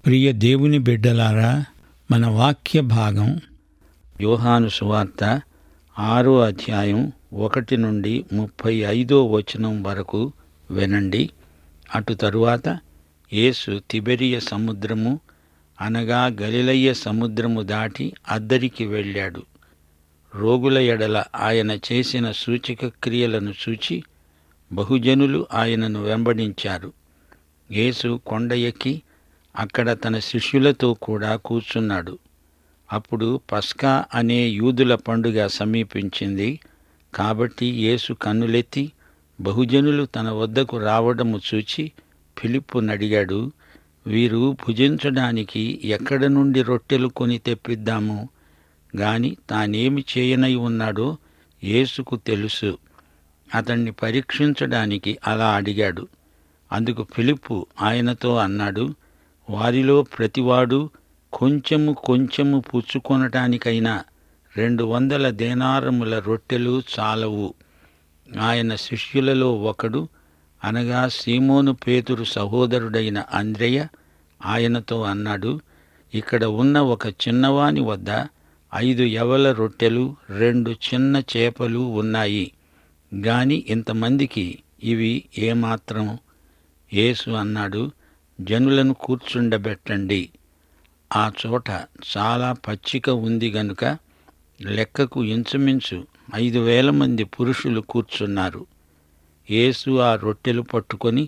ప్రియ దేవుని బిడ్డలారా మన వాక్య భాగం యోహాను సువార్త ఆరో అధ్యాయం ఒకటి నుండి ముప్పై ఐదో వచనం వరకు వినండి అటు తరువాత యేసు తిబెరియ సముద్రము అనగా గలిలయ్య సముద్రము దాటి అద్దరికి వెళ్ళాడు రోగుల ఎడల ఆయన చేసిన సూచక క్రియలను చూచి బహుజనులు ఆయనను వెంబడించారు యేసు కొండ ఎక్కి అక్కడ తన శిష్యులతో కూడా కూర్చున్నాడు అప్పుడు పస్కా అనే యూదుల పండుగ సమీపించింది కాబట్టి యేసు కన్నులెత్తి బహుజనులు తన వద్దకు రావడము చూచి ఫిలిప్పునడిగాడు వీరు భుజించడానికి ఎక్కడ నుండి రొట్టెలు కొని తెప్పిద్దాము గాని తానేమి చేయనై ఉన్నాడో యేసుకు తెలుసు అతన్ని పరీక్షించడానికి అలా అడిగాడు అందుకు ఫిలిప్పు ఆయనతో అన్నాడు వారిలో ప్రతివాడు కొంచెము కొంచెము పుచ్చుకొనటానికైనా రెండు వందల దేనారముల రొట్టెలు చాలవు ఆయన శిష్యులలో ఒకడు అనగా సీమోను పేతురు సహోదరుడైన అంద్రెయ ఆయనతో అన్నాడు ఇక్కడ ఉన్న ఒక చిన్నవాని వద్ద ఐదు యవల రొట్టెలు రెండు చిన్న చేపలు ఉన్నాయి గాని ఇంతమందికి ఇవి ఏమాత్రం యేసు అన్నాడు జనులను కూర్చుండబెట్టండి ఆ చోట చాలా పచ్చిక ఉంది గనుక లెక్కకు ఇంచుమించు ఐదు వేల మంది పురుషులు కూర్చున్నారు యేసు ఆ రొట్టెలు పట్టుకొని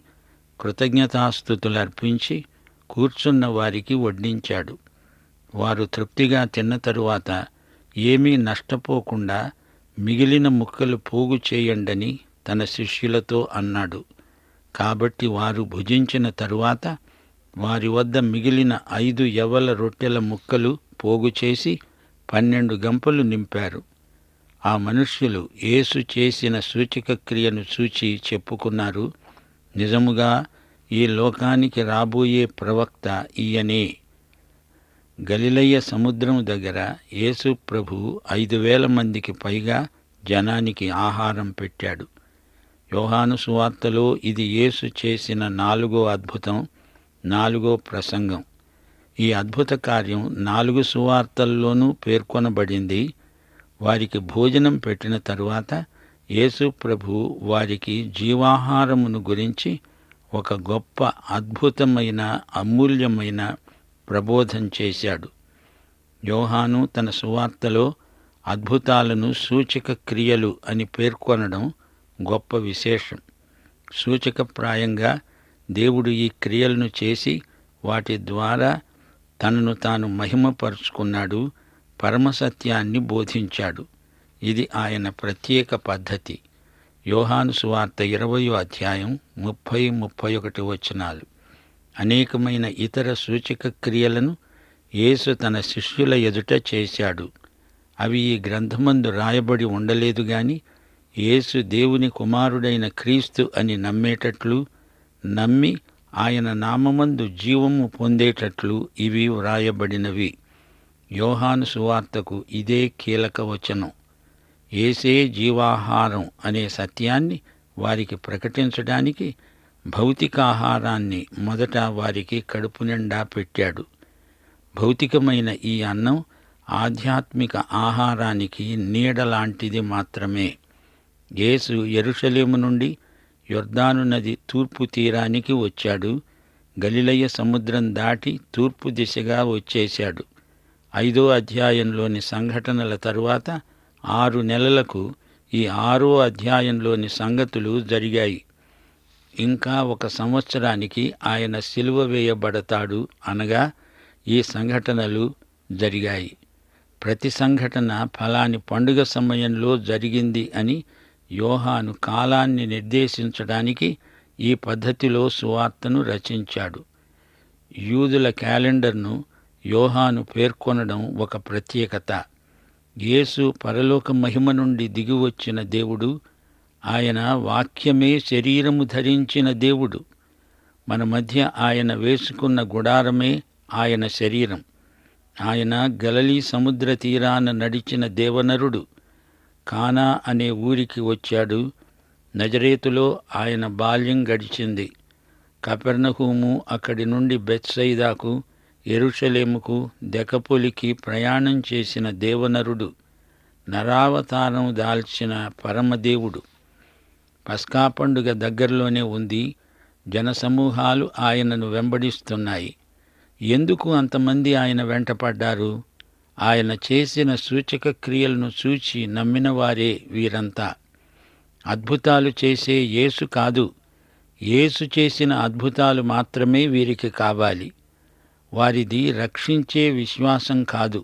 కృతజ్ఞతాస్థుతులర్పించి కూర్చున్న వారికి వడ్డించాడు వారు తృప్తిగా తిన్న తరువాత ఏమీ నష్టపోకుండా మిగిలిన ముక్కలు పోగు చేయండని తన శిష్యులతో అన్నాడు కాబట్టి వారు భుజించిన తరువాత వారి వద్ద మిగిలిన ఐదు యవల రొట్టెల ముక్కలు పోగు చేసి పన్నెండు గంపలు నింపారు ఆ మనుష్యులు యేసు చేసిన సూచక క్రియను చూచి చెప్పుకున్నారు నిజముగా ఈ లోకానికి రాబోయే ప్రవక్త ఈయనే గలిలయ్య సముద్రం దగ్గర యేసు ప్రభు ఐదు వేల మందికి పైగా జనానికి ఆహారం పెట్టాడు యోహాను సువార్తలో ఇది యేసు చేసిన నాలుగో అద్భుతం నాలుగో ప్రసంగం ఈ అద్భుత కార్యం నాలుగు సువార్తల్లోనూ పేర్కొనబడింది వారికి భోజనం పెట్టిన తరువాత యేసు ప్రభు వారికి జీవాహారమును గురించి ఒక గొప్ప అద్భుతమైన అమూల్యమైన ప్రబోధం చేశాడు యోహాను తన సువార్తలో అద్భుతాలను సూచక క్రియలు అని పేర్కొనడం గొప్ప విశేషం సూచకప్రాయంగా దేవుడు ఈ క్రియలను చేసి వాటి ద్వారా తనను తాను మహిమపరుచుకున్నాడు పరమసత్యాన్ని బోధించాడు ఇది ఆయన ప్రత్యేక పద్ధతి యోహాను సువార్త ఇరవయో అధ్యాయం ముప్పై ముప్పై ఒకటి వచనాలు అనేకమైన ఇతర సూచక క్రియలను యేసు తన శిష్యుల ఎదుట చేశాడు అవి ఈ గ్రంథమందు రాయబడి ఉండలేదు గాని యేసు దేవుని కుమారుడైన క్రీస్తు అని నమ్మేటట్లు నమ్మి ఆయన నామమందు జీవము పొందేటట్లు ఇవి వ్రాయబడినవి యోహాను సువార్తకు ఇదే కీలక వచనం ఏసే జీవాహారం అనే సత్యాన్ని వారికి ప్రకటించడానికి భౌతికాహారాన్ని మొదట వారికి కడుపు నిండా పెట్టాడు భౌతికమైన ఈ అన్నం ఆధ్యాత్మిక ఆహారానికి నీడలాంటిది మాత్రమే యేసు ఎరుషలేము నుండి యొర్దాను నది తూర్పు తీరానికి వచ్చాడు గలిలయ్య సముద్రం దాటి తూర్పు దిశగా వచ్చేశాడు ఐదో అధ్యాయంలోని సంఘటనల తరువాత ఆరు నెలలకు ఈ ఆరో అధ్యాయంలోని సంగతులు జరిగాయి ఇంకా ఒక సంవత్సరానికి ఆయన సిలువ వేయబడతాడు అనగా ఈ సంఘటనలు జరిగాయి ప్రతి సంఘటన ఫలాని పండుగ సమయంలో జరిగింది అని యోహాను కాలాన్ని నిర్దేశించడానికి ఈ పద్ధతిలో సువార్తను రచించాడు యూదుల క్యాలెండర్ను యోహాను పేర్కొనడం ఒక ప్రత్యేకత యేసు పరలోక మహిమ నుండి దిగివచ్చిన దేవుడు ఆయన వాక్యమే శరీరము ధరించిన దేవుడు మన మధ్య ఆయన వేసుకున్న గుడారమే ఆయన శరీరం ఆయన గలలీ సముద్ర తీరాన నడిచిన దేవనరుడు కానా అనే ఊరికి వచ్చాడు నజరేతులో ఆయన బాల్యం గడిచింది కపెర్నహూము అక్కడి నుండి బెత్సైదాకు ఎరుషలేముకు దెకపోలికి ప్రయాణం చేసిన దేవనరుడు నరావతారం దాల్చిన పరమదేవుడు పస్కా పండుగ దగ్గరలోనే ఉంది జనసమూహాలు ఆయనను వెంబడిస్తున్నాయి ఎందుకు అంతమంది ఆయన వెంటపడ్డారు ఆయన చేసిన సూచక క్రియలను చూచి నమ్మిన వారే వీరంతా అద్భుతాలు చేసే యేసు కాదు యేసు చేసిన అద్భుతాలు మాత్రమే వీరికి కావాలి వారిది రక్షించే విశ్వాసం కాదు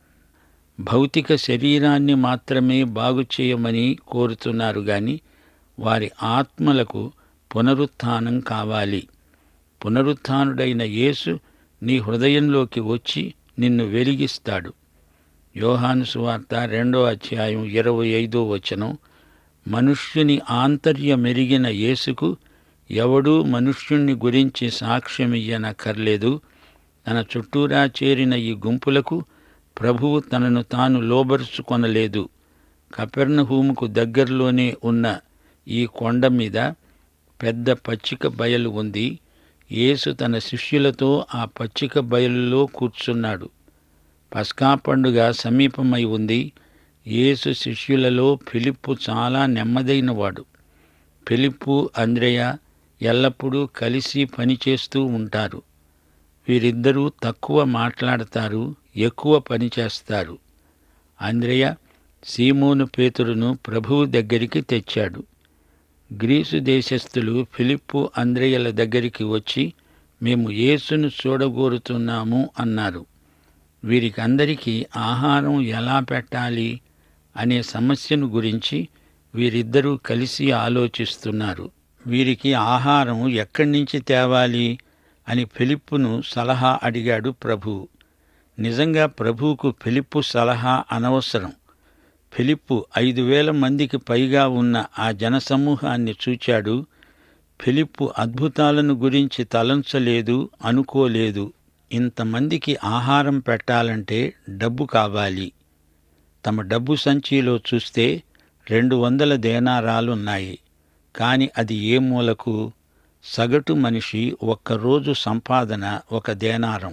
భౌతిక శరీరాన్ని మాత్రమే బాగు చేయమని కోరుతున్నారు గాని వారి ఆత్మలకు పునరుత్థానం కావాలి పునరుత్థానుడైన యేసు నీ హృదయంలోకి వచ్చి నిన్ను వెలిగిస్తాడు యోహాను సువార్త రెండో అధ్యాయం ఇరవై ఐదో వచనం మనుష్యుని ఆంతర్యమెరిగిన యేసుకు ఎవడూ మనుష్యుణ్ణి గురించి సాక్ష్యమియ్యనక్కర్లేదు తన చుట్టూరా చేరిన ఈ గుంపులకు ప్రభువు తనను తాను లోబరుచుకొనలేదు కపెర్నహూముకు దగ్గరలోనే ఉన్న ఈ కొండ మీద పెద్ద పచ్చిక బయలు ఉంది యేసు తన శిష్యులతో ఆ పచ్చిక బయలులో కూర్చున్నాడు పస్కా పండుగ సమీపమై ఉంది యేసు శిష్యులలో ఫిలిప్పు చాలా నెమ్మదైనవాడు ఫిలిప్పు అంద్రేయ ఎల్లప్పుడూ కలిసి పనిచేస్తూ ఉంటారు వీరిద్దరూ తక్కువ మాట్లాడతారు ఎక్కువ పనిచేస్తారు అంద్రేయ సీమోను పేతురును ప్రభువు దగ్గరికి తెచ్చాడు గ్రీసు దేశస్థులు ఫిలిప్పు అంద్రేయల దగ్గరికి వచ్చి మేము యేసును చూడగోరుతున్నాము అన్నారు వీరికి అందరికీ ఆహారం ఎలా పెట్టాలి అనే సమస్యను గురించి వీరిద్దరూ కలిసి ఆలోచిస్తున్నారు వీరికి ఆహారం ఎక్కడి నుంచి తేవాలి అని ఫిలిప్పును సలహా అడిగాడు ప్రభువు నిజంగా ప్రభువుకు ఫిలిప్పు సలహా అనవసరం ఫిలిప్పు ఐదు వేల మందికి పైగా ఉన్న ఆ జనసమూహాన్ని చూచాడు ఫిలిప్పు అద్భుతాలను గురించి తలంచలేదు అనుకోలేదు ఇంతమందికి ఆహారం పెట్టాలంటే డబ్బు కావాలి తమ డబ్బు సంచిలో చూస్తే రెండు వందల దేనారాలున్నాయి కాని అది ఏ మూలకు సగటు మనిషి ఒక్కరోజు సంపాదన ఒక దేనారం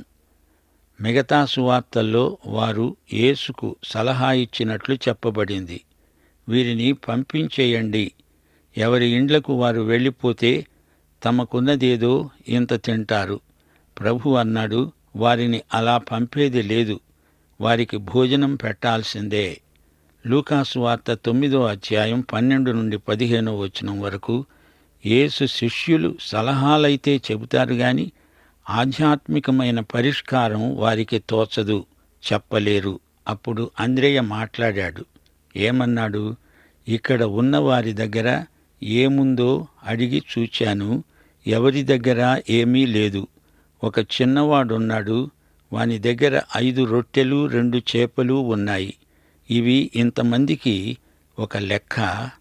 మిగతా సువార్తల్లో వారు యేసుకు సలహా ఇచ్చినట్లు చెప్పబడింది వీరిని పంపించేయండి ఎవరి ఇండ్లకు వారు వెళ్ళిపోతే తమకున్నదేదో ఇంత తింటారు ప్రభు అన్నాడు వారిని అలా పంపేది లేదు వారికి భోజనం పెట్టాల్సిందే లూకాసు వార్త తొమ్మిదో అధ్యాయం పన్నెండు నుండి పదిహేనో వచనం వరకు యేసు శిష్యులు సలహాలైతే చెబుతారు గాని ఆధ్యాత్మికమైన పరిష్కారం వారికి తోచదు చెప్పలేరు అప్పుడు అంద్రేయ మాట్లాడాడు ఏమన్నాడు ఇక్కడ ఉన్న వారి దగ్గర ఏముందో అడిగి చూచాను ఎవరి దగ్గర ఏమీ లేదు ఒక చిన్నవాడున్నాడు వాని దగ్గర ఐదు రొట్టెలు రెండు చేపలు ఉన్నాయి ఇవి ఇంతమందికి ఒక లెక్క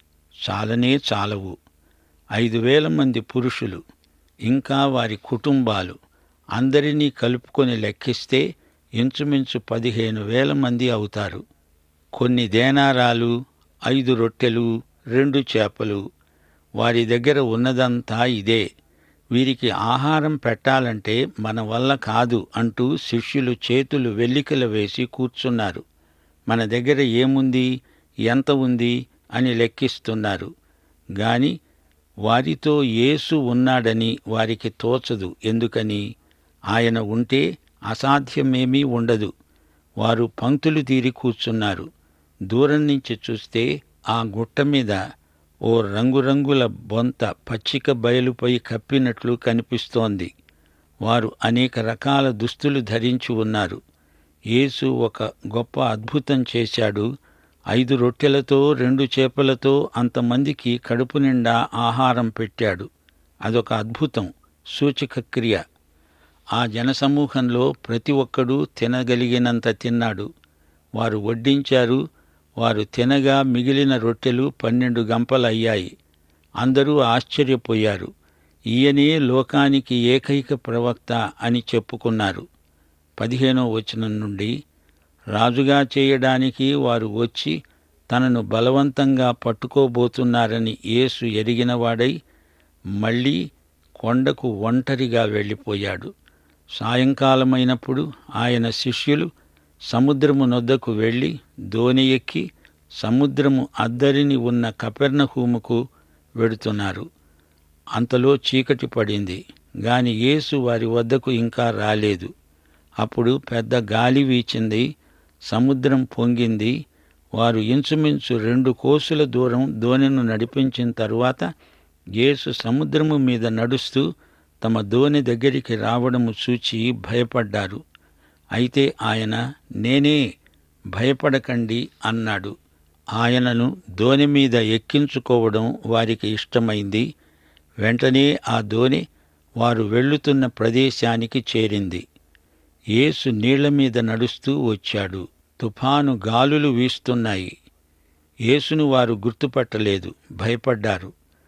చాలనే చాలవు ఐదు వేల మంది పురుషులు ఇంకా వారి కుటుంబాలు అందరినీ కలుపుకొని లెక్కిస్తే ఇంచుమించు పదిహేను వేల మంది అవుతారు కొన్ని దేనారాలు ఐదు రొట్టెలు రెండు చేపలు వారి దగ్గర ఉన్నదంతా ఇదే వీరికి ఆహారం పెట్టాలంటే మన వల్ల కాదు అంటూ శిష్యులు చేతులు వెల్లికలు వేసి కూర్చున్నారు మన దగ్గర ఏముంది ఎంత ఉంది అని లెక్కిస్తున్నారు గాని వారితో యేసు ఉన్నాడని వారికి తోచదు ఎందుకని ఆయన ఉంటే అసాధ్యమేమీ ఉండదు వారు పంక్తులు తీరి కూర్చున్నారు దూరం నుంచి చూస్తే ఆ గుట్ట మీద ఓ రంగురంగుల బొంత పచ్చిక బయలుపై కప్పినట్లు కనిపిస్తోంది వారు అనేక రకాల దుస్తులు ధరించి ఉన్నారు యేసు ఒక గొప్ప అద్భుతం చేశాడు ఐదు రొట్టెలతో రెండు చేపలతో అంతమందికి కడుపు నిండా ఆహారం పెట్టాడు అదొక అద్భుతం సూచక క్రియ ఆ జనసమూహంలో ప్రతి ఒక్కడూ తినగలిగినంత తిన్నాడు వారు వడ్డించారు వారు తినగా మిగిలిన రొట్టెలు పన్నెండు గంపలయ్యాయి అందరూ ఆశ్చర్యపోయారు ఈయనే లోకానికి ఏకైక ప్రవక్త అని చెప్పుకున్నారు పదిహేనో వచనం నుండి రాజుగా చేయడానికి వారు వచ్చి తనను బలవంతంగా పట్టుకోబోతున్నారని యేసు ఎరిగినవాడై మళ్ళీ కొండకు ఒంటరిగా వెళ్ళిపోయాడు సాయంకాలమైనప్పుడు ఆయన శిష్యులు సముద్రము నొద్దకు వెళ్ళి దోణి ఎక్కి సముద్రము అద్దరిని ఉన్న కపెర్నహూముకు వెడుతున్నారు అంతలో చీకటి పడింది గాని యేసు వారి వద్దకు ఇంకా రాలేదు అప్పుడు పెద్ద గాలి వీచింది సముద్రం పొంగింది వారు ఇంచుమించు రెండు కోసుల దూరం దోణిను నడిపించిన తరువాత యేసు సముద్రము మీద నడుస్తూ తమ దోణి దగ్గరికి రావడము చూచి భయపడ్డారు అయితే ఆయన నేనే భయపడకండి అన్నాడు ఆయనను దోణి మీద ఎక్కించుకోవడం వారికి ఇష్టమైంది వెంటనే ఆ దోణి వారు వెళ్ళుతున్న ప్రదేశానికి చేరింది యేసు నీళ్ల మీద నడుస్తూ వచ్చాడు తుఫాను గాలులు వీస్తున్నాయి యేసును వారు గుర్తుపట్టలేదు భయపడ్డారు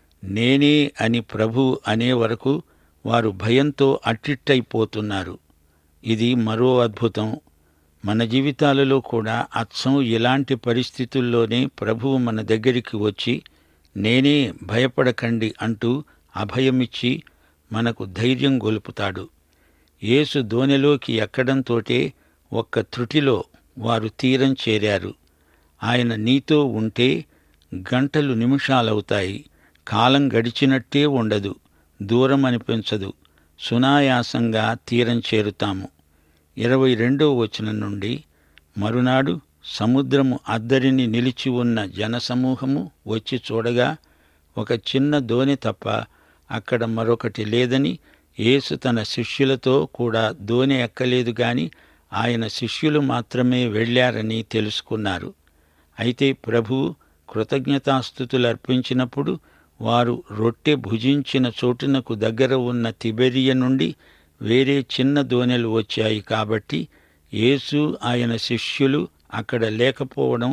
నేనే అని ప్రభు అనే వరకు వారు భయంతో అట్టిట్టయిపోతున్నారు ఇది మరో అద్భుతం మన జీవితాలలో కూడా అచ్చం ఇలాంటి పరిస్థితుల్లోనే ప్రభువు మన దగ్గరికి వచ్చి నేనే భయపడకండి అంటూ అభయమిచ్చి మనకు ధైర్యం గొలుపుతాడు యేసు దోణిలోకి ఎక్కడంతోటే ఒక్క త్రుటిలో వారు తీరం చేరారు ఆయన నీతో ఉంటే గంటలు నిమిషాలవుతాయి కాలం గడిచినట్టే ఉండదు దూరం అనిపించదు సునాయాసంగా తీరం చేరుతాము ఇరవై రెండో వచనం నుండి మరునాడు సముద్రము అద్దరిని నిలిచి ఉన్న జనసమూహము వచ్చి చూడగా ఒక చిన్న దోణి తప్ప అక్కడ మరొకటి లేదని యేసు తన శిష్యులతో కూడా దోణి ఎక్కలేదు గాని ఆయన శిష్యులు మాత్రమే వెళ్ళారని తెలుసుకున్నారు అయితే ప్రభు కృతజ్ఞతాస్థుతులు అర్పించినప్పుడు వారు రొట్టె భుజించిన చోటునకు దగ్గర ఉన్న తిబెరియ నుండి వేరే చిన్న దోణెలు వచ్చాయి కాబట్టి యేసు ఆయన శిష్యులు అక్కడ లేకపోవడం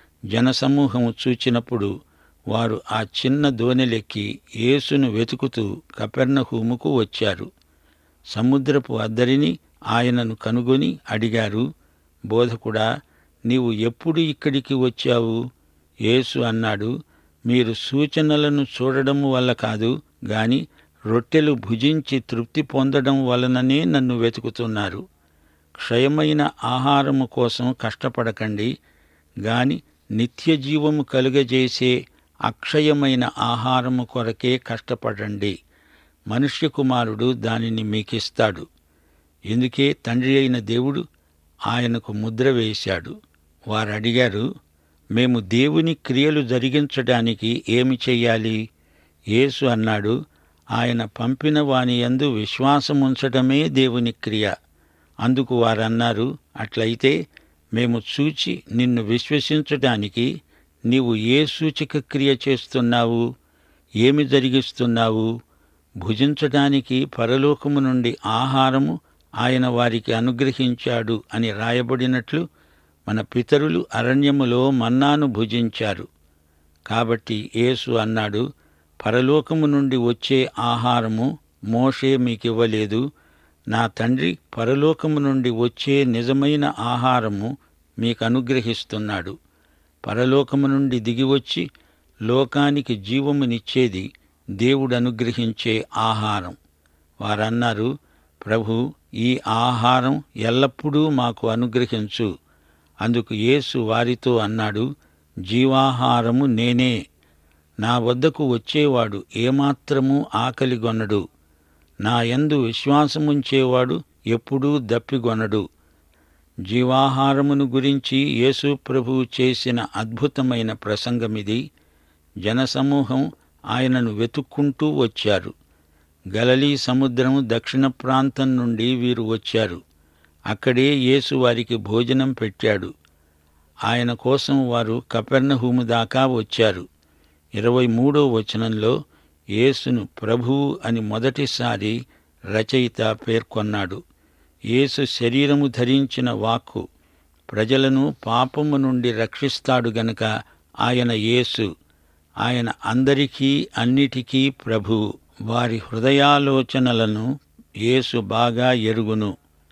జనసమూహము చూచినప్పుడు వారు ఆ చిన్న దోణెలెక్కి యేసును వెతుకుతూ కపెర్నహూముకు వచ్చారు సముద్రపు అద్దరిని ఆయనను కనుగొని అడిగారు బోధకుడా నీవు ఎప్పుడు ఇక్కడికి వచ్చావు యేసు అన్నాడు మీరు సూచనలను చూడడం వల్ల కాదు గాని రొట్టెలు భుజించి తృప్తి పొందడం వలననే నన్ను వెతుకుతున్నారు క్షయమైన ఆహారము కోసం కష్టపడకండి గాని నిత్య జీవము కలుగజేసే అక్షయమైన ఆహారము కొరకే కష్టపడండి మనుష్య కుమారుడు దానిని మీకిస్తాడు ఎందుకే తండ్రి అయిన దేవుడు ఆయనకు ముద్ర వేశాడు వారు అడిగారు మేము దేవుని క్రియలు జరిగించడానికి ఏమి చెయ్యాలి యేసు అన్నాడు ఆయన పంపిన వాని యందు విశ్వాసముంచటమే దేవుని క్రియ అందుకు వారన్నారు అట్లయితే మేము చూచి నిన్ను విశ్వసించటానికి నీవు ఏ సూచక క్రియ చేస్తున్నావు ఏమి జరిగిస్తున్నావు భుజించటానికి పరలోకము నుండి ఆహారము ఆయన వారికి అనుగ్రహించాడు అని రాయబడినట్లు మన పితరులు అరణ్యములో మన్నాను భుజించారు కాబట్టి యేసు అన్నాడు పరలోకము నుండి వచ్చే ఆహారము మోషే మీకివ్వలేదు నా తండ్రి పరలోకము నుండి వచ్చే నిజమైన ఆహారము మీకు అనుగ్రహిస్తున్నాడు పరలోకము నుండి దిగివచ్చి లోకానికి జీవమునిచ్చేది దేవుడు అనుగ్రహించే ఆహారం వారన్నారు ప్రభు ఈ ఆహారం ఎల్లప్పుడూ మాకు అనుగ్రహించు అందుకు యేసు వారితో అన్నాడు జీవాహారము నేనే నా వద్దకు వచ్చేవాడు ఏమాత్రమూ ఆకలిగొనడు నా యందు విశ్వాసముంచేవాడు ఎప్పుడూ దప్పిగొనడు జీవాహారమును గురించి యేసు ప్రభువు చేసిన అద్భుతమైన ప్రసంగమిది జనసమూహం ఆయనను వెతుక్కుంటూ వచ్చారు గలలీ సముద్రం దక్షిణ ప్రాంతం నుండి వీరు వచ్చారు అక్కడే యేసు వారికి భోజనం పెట్టాడు ఆయన కోసం వారు కపెర్నహూము దాకా వచ్చారు ఇరవై మూడో వచనంలో యేసును ప్రభువు అని మొదటిసారి రచయిత పేర్కొన్నాడు యేసు శరీరము ధరించిన వాక్కు ప్రజలను పాపము నుండి రక్షిస్తాడు గనుక ఆయన యేసు ఆయన అందరికీ అన్నిటికీ ప్రభువు వారి హృదయాలోచనలను యేసు బాగా ఎరుగును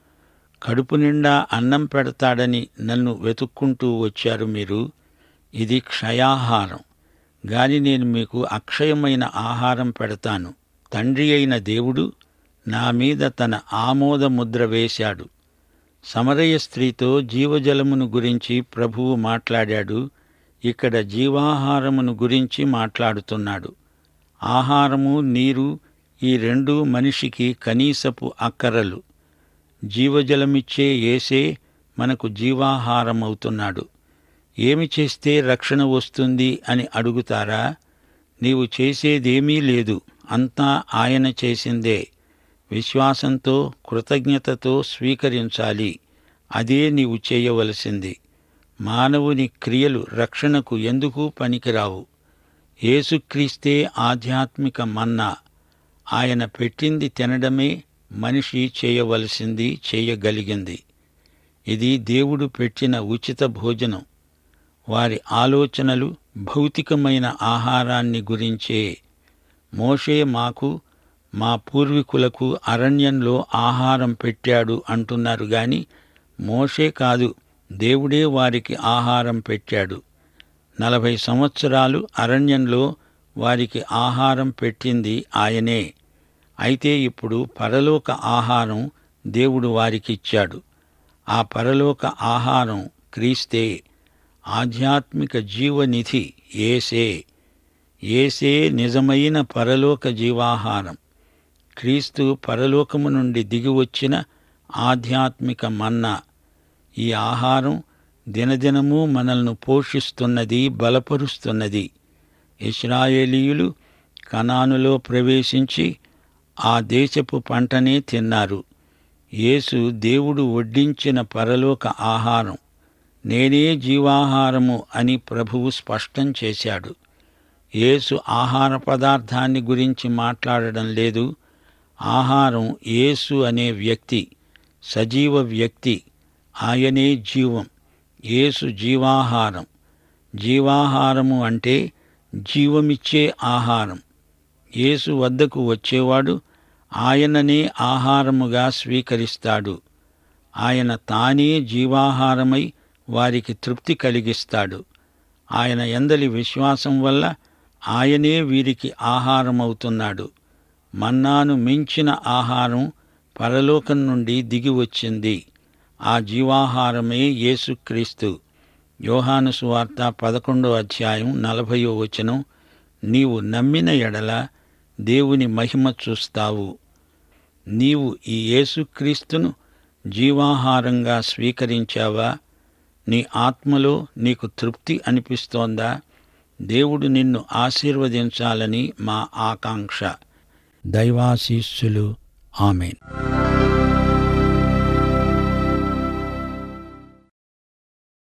కడుపు నిండా అన్నం పెడతాడని నన్ను వెతుక్కుంటూ వచ్చారు మీరు ఇది క్షయాహారం గాని నేను మీకు అక్షయమైన ఆహారం పెడతాను తండ్రి అయిన దేవుడు నా మీద తన ఆమోద ముద్ర వేశాడు సమరయ స్త్రీతో జీవజలమును గురించి ప్రభువు మాట్లాడాడు ఇక్కడ జీవాహారమును గురించి మాట్లాడుతున్నాడు ఆహారము నీరు ఈ రెండు మనిషికి కనీసపు అక్కరలు జీవజలమిచ్చే ఏసే మనకు జీవాహారమవుతున్నాడు ఏమి చేస్తే రక్షణ వస్తుంది అని అడుగుతారా నీవు చేసేదేమీ లేదు అంతా ఆయన చేసిందే విశ్వాసంతో కృతజ్ఞతతో స్వీకరించాలి అదే నీవు చేయవలసింది మానవుని క్రియలు రక్షణకు ఎందుకు పనికిరావు యేసుక్రీస్తే ఆధ్యాత్మిక మన్నా ఆయన పెట్టింది తినడమే మనిషి చేయవలసింది చేయగలిగింది ఇది దేవుడు పెట్టిన ఉచిత భోజనం వారి ఆలోచనలు భౌతికమైన ఆహారాన్ని గురించే మోషే మాకు మా పూర్వీకులకు అరణ్యంలో ఆహారం పెట్టాడు అంటున్నారు గాని మోషే కాదు దేవుడే వారికి ఆహారం పెట్టాడు నలభై సంవత్సరాలు అరణ్యంలో వారికి ఆహారం పెట్టింది ఆయనే అయితే ఇప్పుడు పరలోక ఆహారం దేవుడు వారికిచ్చాడు ఆ పరలోక ఆహారం క్రీస్తే ఆధ్యాత్మిక జీవనిధి ఏసే ఏసే నిజమైన పరలోక జీవాహారం క్రీస్తు పరలోకము నుండి దిగివచ్చిన ఆధ్యాత్మిక మన్నా ఈ ఆహారం దినదినము మనల్ని పోషిస్తున్నది బలపరుస్తున్నది ఇస్రాయేలీయులు కనానులో ప్రవేశించి ఆ దేశపు పంటనే తిన్నారు యేసు దేవుడు వడ్డించిన పరలోక ఆహారం నేనే జీవాహారము అని ప్రభువు స్పష్టం చేశాడు యేసు ఆహార పదార్థాన్ని గురించి మాట్లాడడం లేదు ఆహారం యేసు అనే వ్యక్తి సజీవ వ్యక్తి ఆయనే జీవం యేసు జీవాహారం జీవాహారము అంటే జీవమిచ్చే ఆహారం యేసు వద్దకు వచ్చేవాడు ఆయననే ఆహారముగా స్వీకరిస్తాడు ఆయన తానే జీవాహారమై వారికి తృప్తి కలిగిస్తాడు ఆయన ఎందలి విశ్వాసం వల్ల ఆయనే వీరికి ఆహారమవుతున్నాడు మన్నాను మించిన ఆహారం పరలోకం నుండి దిగి వచ్చింది ఆ జీవాహారమే యేసుక్రీస్తు యోహాను సువార్త పదకొండో అధ్యాయం నలభయో వచనం నీవు నమ్మిన ఎడల దేవుని మహిమ చూస్తావు నీవు ఈ యేసుక్రీస్తును జీవాహారంగా స్వీకరించావా నీ ఆత్మలో నీకు తృప్తి అనిపిస్తోందా దేవుడు నిన్ను ఆశీర్వదించాలని మా ఆకాంక్ష దైవాశీస్సులు ఆమెన్